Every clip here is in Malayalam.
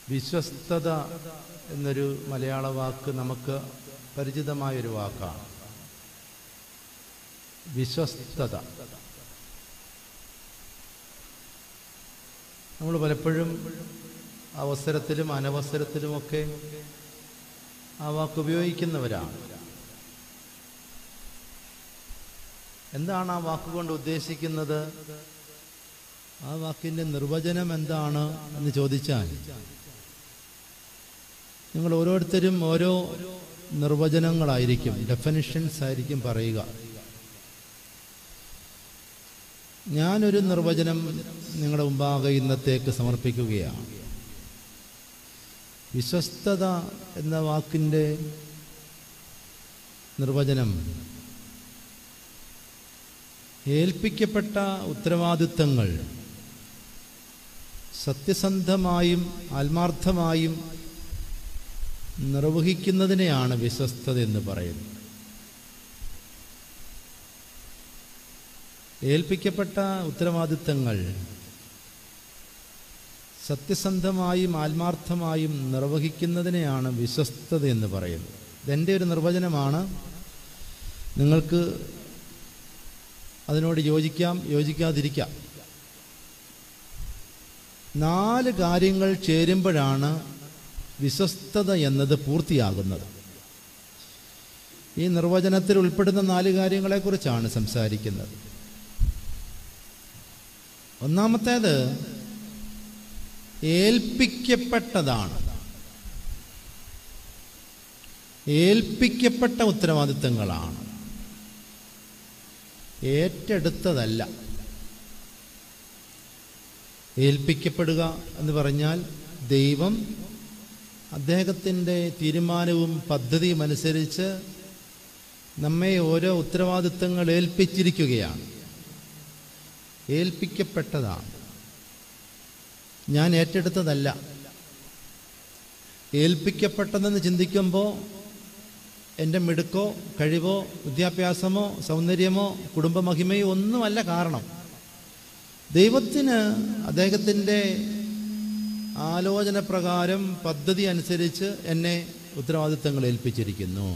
വിശ്വസ്തത എന്നൊരു മലയാള വാക്ക് നമുക്ക് പരിചിതമായൊരു വാക്കാണ് വിശ്വസ്തത നമ്മൾ പലപ്പോഴും അവസരത്തിലും അനവസരത്തിലുമൊക്കെ ആ വാക്ക് ഉപയോഗിക്കുന്നവരാണ് എന്താണ് ആ വാക്കുകൊണ്ട് ഉദ്ദേശിക്കുന്നത് ആ വാക്കിൻ്റെ നിർവചനം എന്താണ് എന്ന് ചോദിച്ചാൽ നിങ്ങൾ ഓരോരുത്തരും ഓരോ നിർവചനങ്ങളായിരിക്കും ഡെഫിനിഷൻസ് ആയിരിക്കും പറയുക ഞാനൊരു നിർവചനം നിങ്ങളുടെ മുമ്പാകെ ഇന്നത്തേക്ക് സമർപ്പിക്കുകയാണ് വിശ്വസ്തത എന്ന വാക്കിൻ്റെ നിർവചനം ഏൽപ്പിക്കപ്പെട്ട ഉത്തരവാദിത്തങ്ങൾ സത്യസന്ധമായും ആത്മാർത്ഥമായും നിർവഹിക്കുന്നതിനെയാണ് വിശ്വസ്തത എന്ന് പറയുന്നത് ഏൽപ്പിക്കപ്പെട്ട ഉത്തരവാദിത്തങ്ങൾ സത്യസന്ധമായും ആത്മാർത്ഥമായും നിർവഹിക്കുന്നതിനെയാണ് വിശ്വസ്തത എന്ന് പറയുന്നത് ഇതെൻ്റെ ഒരു നിർവചനമാണ് നിങ്ങൾക്ക് അതിനോട് യോജിക്കാം യോജിക്കാതിരിക്കാം നാല് കാര്യങ്ങൾ ചേരുമ്പോഴാണ് വിശ്വസ്തത എന്നത് പൂർത്തിയാകുന്നത് ഈ നിർവചനത്തിൽ ഉൾപ്പെടുന്ന നാല് കാര്യങ്ങളെക്കുറിച്ചാണ് സംസാരിക്കുന്നത് ഒന്നാമത്തേത് ഏൽപ്പിക്കപ്പെട്ടതാണ് ഏൽപ്പിക്കപ്പെട്ട ഉത്തരവാദിത്തങ്ങളാണ് ഏറ്റെടുത്തതല്ല ഏൽപ്പിക്കപ്പെടുക എന്ന് പറഞ്ഞാൽ ദൈവം അദ്ദേഹത്തിൻ്റെ തീരുമാനവും പദ്ധതിയും അനുസരിച്ച് നമ്മെ ഓരോ ഉത്തരവാദിത്തങ്ങൾ ഏൽപ്പിച്ചിരിക്കുകയാണ് ഏൽപ്പിക്കപ്പെട്ടതാണ് ഞാൻ ഏറ്റെടുത്തതല്ല ഏൽപ്പിക്കപ്പെട്ടതെന്ന് ചിന്തിക്കുമ്പോൾ എൻ്റെ മിടുക്കോ കഴിവോ വിദ്യാഭ്യാസമോ സൗന്ദര്യമോ കുടുംബമഹിമയോ ഒന്നുമല്ല കാരണം ദൈവത്തിന് അദ്ദേഹത്തിൻ്റെ ആലോചന പ്രകാരം പദ്ധതി അനുസരിച്ച് എന്നെ ഉത്തരവാദിത്തങ്ങൾ ഏൽപ്പിച്ചിരിക്കുന്നു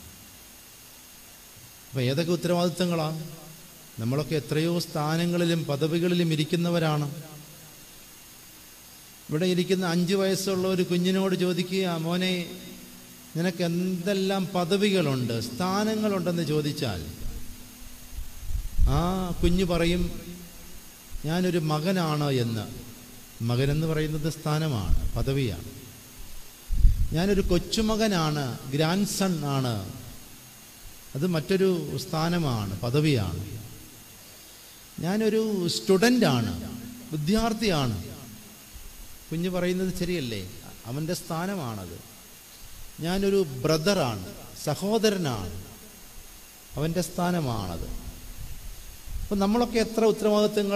അപ്പം ഏതൊക്കെ ഉത്തരവാദിത്തങ്ങളാണ് നമ്മളൊക്കെ എത്രയോ സ്ഥാനങ്ങളിലും പദവികളിലും ഇരിക്കുന്നവരാണ് ഇവിടെ ഇരിക്കുന്ന അഞ്ച് വയസ്സുള്ള ഒരു കുഞ്ഞിനോട് ചോദിക്കുക മോനെ നിനക്ക് എന്തെല്ലാം പദവികളുണ്ട് സ്ഥാനങ്ങളുണ്ടെന്ന് ചോദിച്ചാൽ ആ കുഞ്ഞ് പറയും ഞാനൊരു മകനാണ് എന്ന് മകനെന്ന് പറയുന്നത് സ്ഥാനമാണ് പദവിയാണ് ഞാനൊരു കൊച്ചുമകനാണ് ഗ്രാൻഡ് സൺ ആണ് അത് മറ്റൊരു സ്ഥാനമാണ് പദവിയാണ് ഞാനൊരു സ്റ്റുഡൻ്റാണ് വിദ്യാർത്ഥിയാണ് കുഞ്ഞ് പറയുന്നത് ശരിയല്ലേ അവൻ്റെ സ്ഥാനമാണത് ഞാനൊരു ബ്രദറാണ് സഹോദരനാണ് അവൻ്റെ സ്ഥാനമാണത് അപ്പം നമ്മളൊക്കെ എത്ര ഉത്തരവാദിത്തങ്ങൾ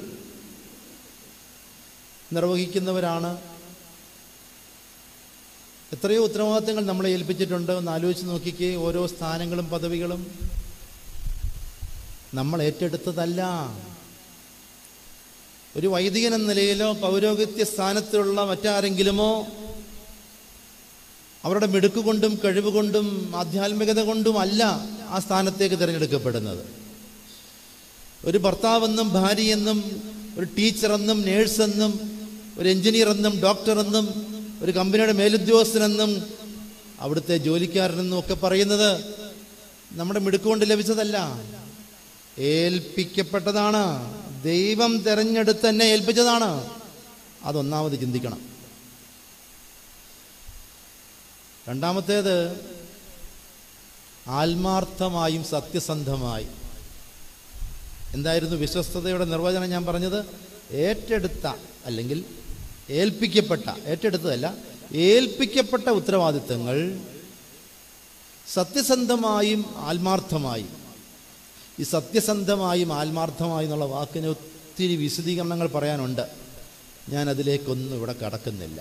നിർവഹിക്കുന്നവരാണ് എത്രയോ ഉത്തരവാദിത്തങ്ങൾ നമ്മളെ ഏൽപ്പിച്ചിട്ടുണ്ട് ഒന്ന് ആലോചിച്ച് നോക്കിക്കേ ഓരോ സ്ഥാനങ്ങളും പദവികളും നമ്മൾ ഏറ്റെടുത്തതല്ല ഒരു വൈദികൻ എന്ന നിലയിലോ പൗരോഹിത്യ സ്ഥാനത്തുള്ള മറ്റാരെങ്കിലുമോ അവരുടെ മിടുക്ക് കൊണ്ടും കഴിവ് കൊണ്ടും ആധ്യാത്മികത കൊണ്ടും അല്ല ആ സ്ഥാനത്തേക്ക് തിരഞ്ഞെടുക്കപ്പെടുന്നത് ഒരു ഭർത്താവെന്നും ഭാര്യയെന്നും ഒരു ടീച്ചറെന്നും നേഴ്സെന്നും ഒരു എഞ്ചിനീയർ എന്നും ഡോക്ടർ എന്നും ഒരു കമ്പനിയുടെ മേലുദ്യോഗസ്ഥനെന്നും അവിടുത്തെ ജോലിക്കാരനെന്നും ഒക്കെ പറയുന്നത് നമ്മുടെ മിടുക്ക് കൊണ്ട് ലഭിച്ചതല്ല ഏൽപ്പിക്കപ്പെട്ടതാണ് ദൈവം തെരഞ്ഞെടുത്ത് എന്നെ ഏൽപ്പിച്ചതാണ് അതൊന്നാമത് ചിന്തിക്കണം രണ്ടാമത്തേത് ആത്മാർത്ഥമായും സത്യസന്ധമായി എന്തായിരുന്നു വിശ്വസ്തതയുടെ നിർവചനം ഞാൻ പറഞ്ഞത് ഏറ്റെടുത്ത അല്ലെങ്കിൽ ഏൽപ്പിക്കപ്പെട്ട ഏറ്റെടുത്തതല്ല ഏൽപ്പിക്കപ്പെട്ട ഉത്തരവാദിത്തങ്ങൾ സത്യസന്ധമായും ആത്മാർത്ഥമായും ഈ സത്യസന്ധമായും ആത്മാർത്ഥമായും എന്നുള്ള വാക്കിന് ഒത്തിരി വിശദീകരണങ്ങൾ പറയാനുണ്ട് ഞാൻ അതിലേക്കൊന്നും ഇവിടെ കടക്കുന്നില്ല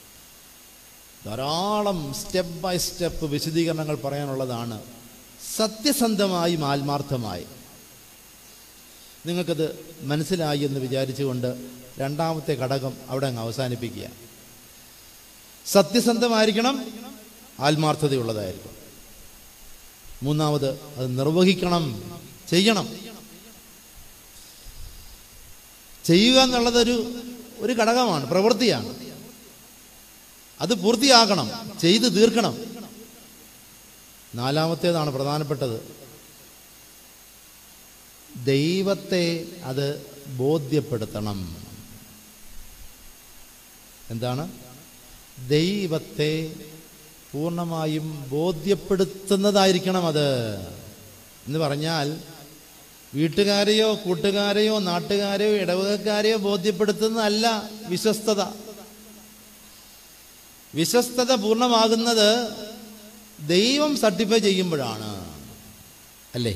ധാരാളം സ്റ്റെപ്പ് ബൈ സ്റ്റെപ്പ് വിശദീകരണങ്ങൾ പറയാനുള്ളതാണ് സത്യസന്ധമായും ആത്മാർത്ഥമായി നിങ്ങൾക്കത് മനസ്സിലായി എന്ന് വിചാരിച്ചുകൊണ്ട് രണ്ടാമത്തെ ഘടകം അവിടെ അങ്ങ് അവസാനിപ്പിക്കുക സത്യസന്ധമായിരിക്കണം ആത്മാർത്ഥതയുള്ളതായിരിക്കണം മൂന്നാമത് അത് നിർവഹിക്കണം ചെയ്യണം ചെയ്യുക എന്നുള്ളതൊരു ഒരു ഘടകമാണ് പ്രവൃത്തിയാണ് അത് പൂർത്തിയാക്കണം ചെയ്ത് തീർക്കണം നാലാമത്തേതാണ് പ്രധാനപ്പെട്ടത് ദൈവത്തെ അത് ബോധ്യപ്പെടുത്തണം എന്താണ് ദൈവത്തെ പൂർണ്ണമായും ബോധ്യപ്പെടുത്തുന്നതായിരിക്കണം അത് എന്ന് പറഞ്ഞാൽ വീട്ടുകാരെയോ കൂട്ടുകാരെയോ നാട്ടുകാരെയോ ഇടവകക്കാരെയോ ബോധ്യപ്പെടുത്തുന്നതല്ല വിശ്വസ്തത വിശ്വസ്തത പൂർണ്ണമാകുന്നത് ദൈവം സർട്ടിഫൈ ചെയ്യുമ്പോഴാണ് അല്ലേ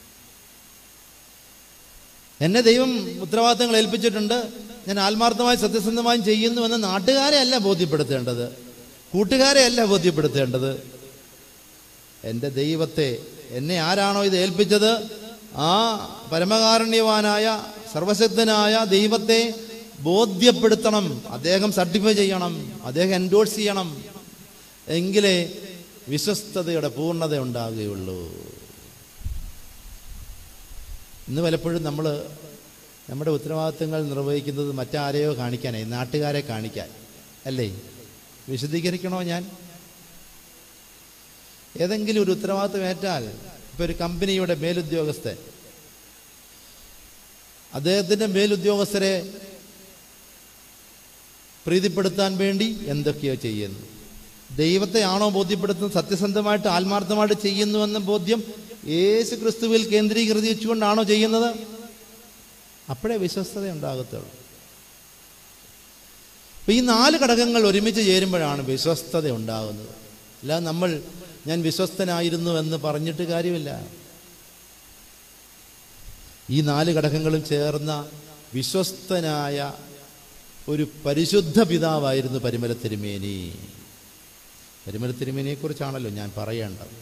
എന്നെ ദൈവം ഉത്തരവാദിത്തങ്ങൾ ഏൽപ്പിച്ചിട്ടുണ്ട് ഞാൻ ആത്മാർത്ഥമായി സത്യസന്ധമായും ചെയ്യുന്നുവെന്ന് നാട്ടുകാരെ അല്ല ബോധ്യപ്പെടുത്തേണ്ടത് കൂട്ടുകാരെ അല്ല ബോധ്യപ്പെടുത്തേണ്ടത് എൻ്റെ ദൈവത്തെ എന്നെ ആരാണോ ഇത് ഏൽപ്പിച്ചത് ആ പരമകാരുണ്യവാനായ സർവശക്തനായ ദൈവത്തെ ബോധ്യപ്പെടുത്തണം അദ്ദേഹം സർട്ടിഫൈ ചെയ്യണം അദ്ദേഹം എൻഡോഴ്സ് ചെയ്യണം എങ്കിലേ വിശ്വസ്തതയുടെ പൂർണ്ണത ഉണ്ടാകുകയുള്ളൂ ഇന്ന് പലപ്പോഴും നമ്മൾ നമ്മുടെ ഉത്തരവാദിത്തങ്ങൾ നിർവഹിക്കുന്നത് മറ്റാരെയോ കാണിക്കാനായി നാട്ടുകാരെ കാണിക്കാൻ അല്ലേ വിശദീകരിക്കണോ ഞാൻ ഏതെങ്കിലും ഒരു ഉത്തരവാദിത്വം ഏറ്റാൽ ഇപ്പോൾ ഒരു കമ്പനിയുടെ മേലുദ്യോഗസ്ഥൻ അദ്ദേഹത്തിൻ്റെ മേലുദ്യോഗസ്ഥരെ പ്രീതിപ്പെടുത്താൻ വേണ്ടി എന്തൊക്കെയോ ചെയ്യുന്നു ദൈവത്തെ ആണോ ബോധ്യപ്പെടുത്തുന്നത് സത്യസന്ധമായിട്ട് ആത്മാർത്ഥമായിട്ട് ചെയ്യുന്നുവെന്ന ബോധ്യം യേശു ക്രിസ്തുവിൽ കേന്ദ്രീകരിച്ചുകൊണ്ടാണോ ചെയ്യുന്നത് അപ്പോഴേ വിശ്വസ്തത ഉണ്ടാകത്തുള്ളൂ അപ്പൊ ഈ നാല് ഘടകങ്ങൾ ഒരുമിച്ച് ചേരുമ്പോഴാണ് വിശ്വസ്തത ഉണ്ടാകുന്നത് അല്ല നമ്മൾ ഞാൻ വിശ്വസ്തനായിരുന്നു എന്ന് പറഞ്ഞിട്ട് കാര്യമില്ല ഈ നാല് ഘടകങ്ങളും ചേർന്ന വിശ്വസ്തനായ ഒരു പരിശുദ്ധ പിതാവായിരുന്നു പരിമല തിരുമേനി പരിമല തിരുമേനിയെ കുറിച്ചാണല്ലോ ഞാൻ പറയേണ്ടത്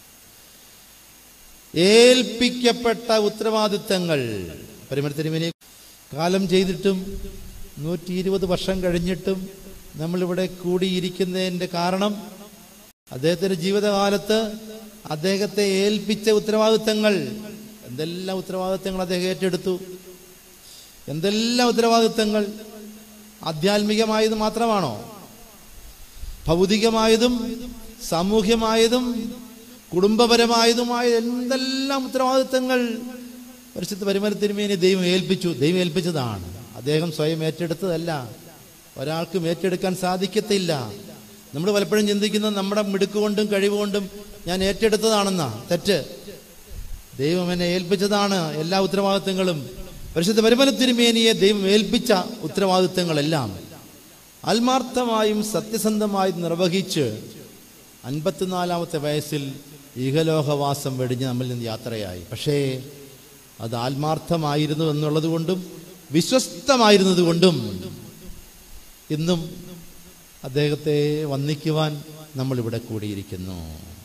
ഏൽപ്പിക്കപ്പെട്ട ഉത്തരവാദിത്തങ്ങൾ പരിമല തിരുമേനി കാലം ചെയ്തിട്ടും നൂറ്റി ഇരുപത് വർഷം കഴിഞ്ഞിട്ടും നമ്മളിവിടെ കൂടിയിരിക്കുന്നതിൻ്റെ കാരണം അദ്ദേഹത്തിൻ്റെ ജീവിതകാലത്ത് അദ്ദേഹത്തെ ഏൽപ്പിച്ച ഉത്തരവാദിത്തങ്ങൾ എന്തെല്ലാം ഉത്തരവാദിത്തങ്ങൾ അദ്ദേഹം ഏറ്റെടുത്തു എന്തെല്ലാം ഉത്തരവാദിത്തങ്ങൾ ആധ്യാത്മികമായത് മാത്രമാണോ ഭൗതികമായതും സാമൂഹ്യമായതും കുടുംബപരമായതുമായ എന്തെല്ലാം ഉത്തരവാദിത്തങ്ങൾ പരിശുദ്ധ പരിമല തിരുമേനി ദൈവം ഏൽപ്പിച്ചു ദൈവം ഏൽപ്പിച്ചതാണ് അദ്ദേഹം സ്വയം ഏറ്റെടുത്തതല്ല ഒരാൾക്കും ഏറ്റെടുക്കാൻ സാധിക്കത്തില്ല നമ്മൾ പലപ്പോഴും ചിന്തിക്കുന്നത് നമ്മുടെ മിടുക്കുകൊണ്ടും കഴിവുകൊണ്ടും ഞാൻ ഏറ്റെടുത്തതാണെന്നാ തെറ്റ് ദൈവം എന്നെ ഏൽപ്പിച്ചതാണ് എല്ലാ ഉത്തരവാദിത്തങ്ങളും പരിശുദ്ധ പരിമല തിരുമേനിയെ ദൈവം ഏൽപ്പിച്ച ഉത്തരവാദിത്തങ്ങളെല്ലാം ആത്മാർത്ഥമായും സത്യസന്ധമായും നിർവഹിച്ച് അൻപത്തിനാലാമത്തെ വയസ്സിൽ ഈഹലോകവാസം വെടിഞ്ഞ് നമ്മിൽ നിന്ന് യാത്രയായി പക്ഷേ അത് ആത്മാർത്ഥമായിരുന്നു എന്നുള്ളത് കൊണ്ടും വിശ്വസ്തമായിരുന്നത് കൊണ്ടും ഇന്നും അദ്ദേഹത്തെ വന്ദിക്കുവാൻ നമ്മളിവിടെ കൂടിയിരിക്കുന്നു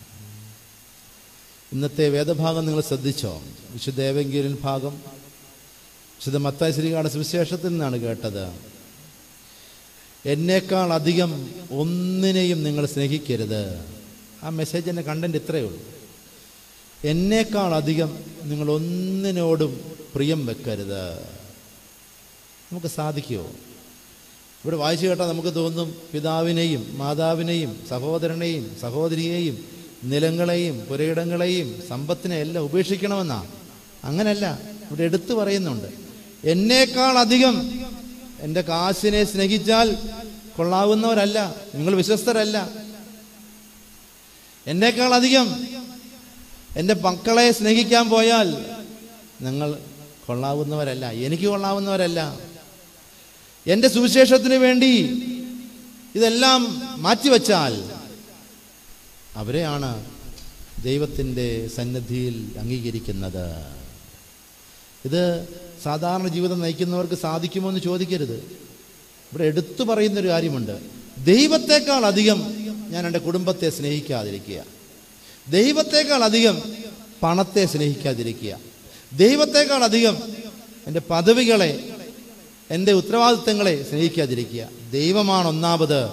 ഇന്നത്തെ വേദഭാഗം നിങ്ങൾ ശ്രദ്ധിച്ചോ വിശുദ്ധ ഏവെങ്കിലും ഭാഗം വിശുദ്ധ മത്തായ ശ്രീകാട് സുവിശേഷത്തിൽ നിന്നാണ് കേട്ടത് എന്നേക്കാൾ അധികം ഒന്നിനെയും നിങ്ങൾ സ്നേഹിക്കരുത് ആ മെസ്സേജിൻ്റെ കണ്ടന്റ് ഇത്രയേ ഉള്ളൂ എന്നേക്കാൾ അധികം നിങ്ങൾ ഒന്നിനോടും പ്രിയം വെക്കരുത് നമുക്ക് സാധിക്കുമോ ഇവിടെ വായിച്ചു കേട്ടാൽ നമുക്ക് തോന്നും പിതാവിനെയും മാതാവിനെയും സഹോദരനെയും സഹോദരിയെയും നിലങ്ങളെയും പുരയിടങ്ങളെയും സമ്പത്തിനെ എല്ലാം ഉപേക്ഷിക്കണമെന്നാ അങ്ങനല്ല ഇവിടെ എടുത്തു പറയുന്നുണ്ട് എന്നേക്കാൾ അധികം എൻ്റെ കാശിനെ സ്നേഹിച്ചാൽ കൊള്ളാവുന്നവരല്ല നിങ്ങൾ വിശ്വസ്തരല്ല എന്നേക്കാൾ അധികം എൻ്റെ മക്കളെ സ്നേഹിക്കാൻ പോയാൽ നിങ്ങൾ കൊള്ളാവുന്നവരല്ല എനിക്ക് കൊള്ളാവുന്നവരല്ല എൻ്റെ സുവിശേഷത്തിന് വേണ്ടി ഇതെല്ലാം മാറ്റിവെച്ചാൽ അവരെയാണ് ദൈവത്തിൻ്റെ സന്നിധിയിൽ അംഗീകരിക്കുന്നത് ഇത് സാധാരണ ജീവിതം നയിക്കുന്നവർക്ക് സാധിക്കുമോ എന്ന് ചോദിക്കരുത് ഇവിടെ എടുത്തു പറയുന്നൊരു കാര്യമുണ്ട് ദൈവത്തെക്കാൾ അധികം ഞാൻ എൻ്റെ കുടുംബത്തെ സ്നേഹിക്കാതിരിക്കുക ദൈവത്തെക്കാൾ അധികം പണത്തെ സ്നേഹിക്കാതിരിക്കുക ദൈവത്തെക്കാൾ അധികം എൻ്റെ പദവികളെ എൻ്റെ ഉത്തരവാദിത്തങ്ങളെ സ്നേഹിക്കാതിരിക്കുക ദൈവമാണ് ഒന്നാമത്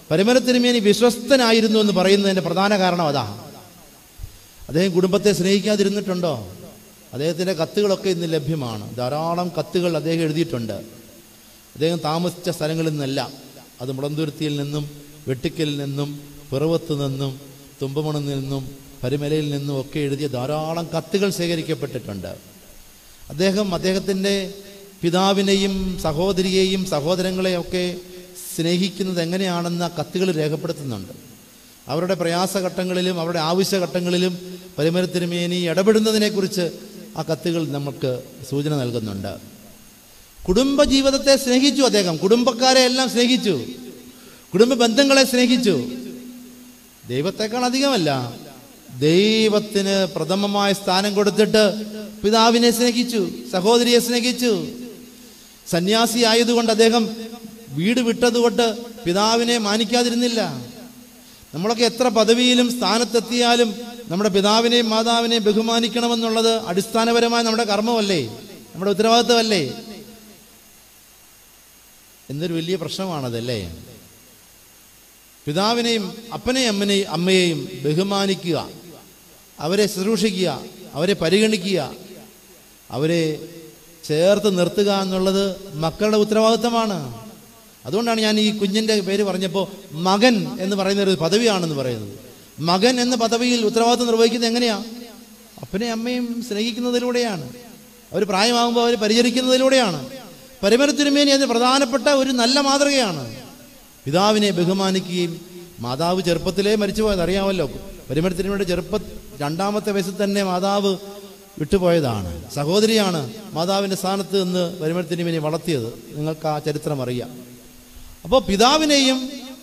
പരിമല തിരുമേനി വിശ്വസ്തനായിരുന്നു എന്ന് പറയുന്നതിൻ്റെ പ്രധാന കാരണം അതാ അദ്ദേഹം കുടുംബത്തെ സ്നേഹിക്കാതിരുന്നിട്ടുണ്ടോ അദ്ദേഹത്തിൻ്റെ കത്തുകളൊക്കെ ഇന്ന് ലഭ്യമാണ് ധാരാളം കത്തുകൾ അദ്ദേഹം എഴുതിയിട്ടുണ്ട് അദ്ദേഹം താമസിച്ച സ്ഥലങ്ങളിൽ നിന്നല്ല അത് മുളന്തുരുത്തിയിൽ നിന്നും വെട്ടിക്കലിൽ നിന്നും പിറവത്ത് നിന്നും തുമ്പമണിൽ നിന്നും പരിമലയിൽ നിന്നും ഒക്കെ എഴുതിയ ധാരാളം കത്തുകൾ ശേഖരിക്കപ്പെട്ടിട്ടുണ്ട് അദ്ദേഹം അദ്ദേഹത്തിൻ്റെ പിതാവിനെയും സഹോദരിയെയും സഹോദരങ്ങളെയും ഒക്കെ സ്നേഹിക്കുന്നത് എങ്ങനെയാണെന്ന് ആ കത്തുകൾ രേഖപ്പെടുത്തുന്നുണ്ട് അവരുടെ പ്രയാസഘട്ടങ്ങളിലും അവരുടെ ആവശ്യഘട്ടങ്ങളിലും പരിമല തിരുമേനി ഇടപെടുന്നതിനെക്കുറിച്ച് ആ കത്തുകൾ നമുക്ക് സൂചന നൽകുന്നുണ്ട് കുടുംബ ജീവിതത്തെ സ്നേഹിച്ചു അദ്ദേഹം കുടുംബക്കാരെ എല്ലാം സ്നേഹിച്ചു കുടുംബ ബന്ധങ്ങളെ സ്നേഹിച്ചു ദൈവത്തെക്കാൾ അധികമല്ല ദൈവത്തിന് പ്രഥമമായ സ്ഥാനം കൊടുത്തിട്ട് പിതാവിനെ സ്നേഹിച്ചു സഹോദരിയെ സ്നേഹിച്ചു സന്യാസി ആയതുകൊണ്ട് അദ്ദേഹം വീട് വിട്ടതുകൊണ്ട് പിതാവിനെ മാനിക്കാതിരുന്നില്ല നമ്മളൊക്കെ എത്ര പദവിയിലും സ്ഥാനത്തെത്തിയാലും നമ്മുടെ പിതാവിനെയും മാതാവിനെയും ബഹുമാനിക്കണമെന്നുള്ളത് അടിസ്ഥാനപരമായ നമ്മുടെ കർമ്മമല്ലേ നമ്മുടെ ഉത്തരവാദിത്വമല്ലേ എന്നൊരു വലിയ പ്രശ്നമാണതല്ലേ പിതാവിനെയും അപ്പനെയും അമ്മനെയും അമ്മയെയും ബഹുമാനിക്കുക അവരെ ശുശ്രൂഷിക്കുക അവരെ പരിഗണിക്കുക അവരെ ചേർത്ത് നിർത്തുക എന്നുള്ളത് മക്കളുടെ ഉത്തരവാദിത്തമാണ് അതുകൊണ്ടാണ് ഞാൻ ഈ കുഞ്ഞിൻ്റെ പേര് പറഞ്ഞപ്പോൾ മകൻ എന്ന് പറയുന്ന ഒരു പദവിയാണെന്ന് പറയുന്നത് മകൻ എന്ന പദവിയിൽ ഉത്തരവാദിത്വം നിർവഹിക്കുന്നത് എങ്ങനെയാ അപ്പനെയും അമ്മയും സ്നേഹിക്കുന്നതിലൂടെയാണ് അവർ പ്രായമാകുമ്പോൾ അവർ പരിചരിക്കുന്നതിലൂടെയാണ് പരിമരത്തിരുമേനി അതിന് പ്രധാനപ്പെട്ട ഒരു നല്ല മാതൃകയാണ് പിതാവിനെ ബഹുമാനിക്കുകയും മാതാവ് ചെറുപ്പത്തിലേ മരിച്ചുപോയത് അറിയാമല്ലോ പരിമരത്തിരുമയുടെ ചെറുപ്പ രണ്ടാമത്തെ വയസ്സിൽ തന്നെ മാതാവ് വിട്ടുപോയതാണ് സഹോദരിയാണ് മാതാവിൻ്റെ സ്ഥാനത്ത് നിന്ന് പരിമരത്തിരുമേനി വളർത്തിയത് നിങ്ങൾക്ക് ആ ചരിത്രം അറിയാം അപ്പോൾ പിതാവിനെയും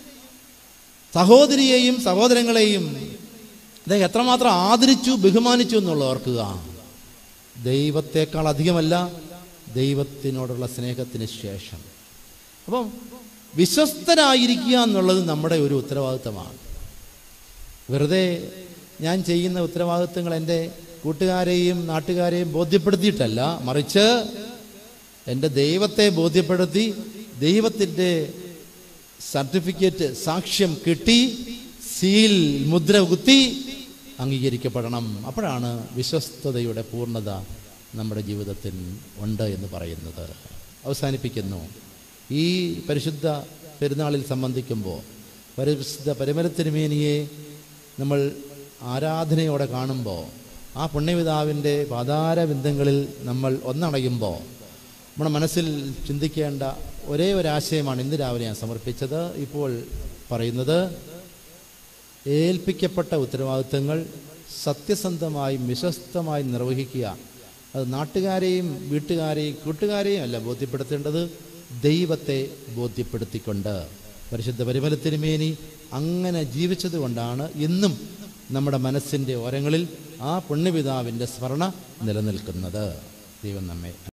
സഹോദരിയെയും സഹോദരങ്ങളെയും അദ്ദേഹം എത്രമാത്രം ആദരിച്ചു ബഹുമാനിച്ചു എന്നുള്ളത് ഓർക്കുക ദൈവത്തെക്കാൾ അധികമല്ല ദൈവത്തിനോടുള്ള സ്നേഹത്തിന് ശേഷം അപ്പം വിശ്വസ്തരായിരിക്കുക എന്നുള്ളത് നമ്മുടെ ഒരു ഉത്തരവാദിത്തമാണ് വെറുതെ ഞാൻ ചെയ്യുന്ന ഉത്തരവാദിത്തങ്ങൾ എൻ്റെ കൂട്ടുകാരെയും നാട്ടുകാരെയും ബോധ്യപ്പെടുത്തിയിട്ടല്ല മറിച്ച് എൻ്റെ ദൈവത്തെ ബോധ്യപ്പെടുത്തി ദൈവത്തിൻ്റെ സർട്ടിഫിക്കറ്റ് സാക്ഷ്യം കിട്ടി സീൽ മുദ്ര കുത്തി അംഗീകരിക്കപ്പെടണം അപ്പോഴാണ് വിശ്വസ്തതയുടെ പൂർണ്ണത നമ്മുടെ ജീവിതത്തിൽ ഉണ്ട് എന്ന് പറയുന്നത് അവസാനിപ്പിക്കുന്നു ഈ പരിശുദ്ധ പെരുന്നാളിൽ സംബന്ധിക്കുമ്പോൾ പരിശുദ്ധ പരിമലത്തിരുമേനിയെ നമ്മൾ ആരാധനയോടെ കാണുമ്പോൾ ആ പുണ്യപിതാവിൻ്റെ പാതാരബിന്ദങ്ങളിൽ നമ്മൾ ഒന്നണയുമ്പോൾ നമ്മുടെ മനസ്സിൽ ചിന്തിക്കേണ്ട ഒരേ ഒരു ആശയമാണ് ഇന്ന് രാവിലെ ഞാൻ സമർപ്പിച്ചത് ഇപ്പോൾ പറയുന്നത് ഏൽപ്പിക്കപ്പെട്ട ഉത്തരവാദിത്തങ്ങൾ സത്യസന്ധമായും വിശ്വസ്തമായും നിർവഹിക്കുക അത് നാട്ടുകാരെയും വീട്ടുകാരെയും കൂട്ടുകാരെയും അല്ല ബോധ്യപ്പെടുത്തേണ്ടത് ദൈവത്തെ ബോധ്യപ്പെടുത്തിക്കൊണ്ട് പരിശുദ്ധ പരിമല തിരുമേനി അങ്ങനെ ജീവിച്ചത് കൊണ്ടാണ് ഇന്നും നമ്മുടെ മനസ്സിൻ്റെ ഓരങ്ങളിൽ ആ പുണ്യപിതാവിൻ്റെ സ്മരണ നിലനിൽക്കുന്നത് ദൈവം നമ്മെ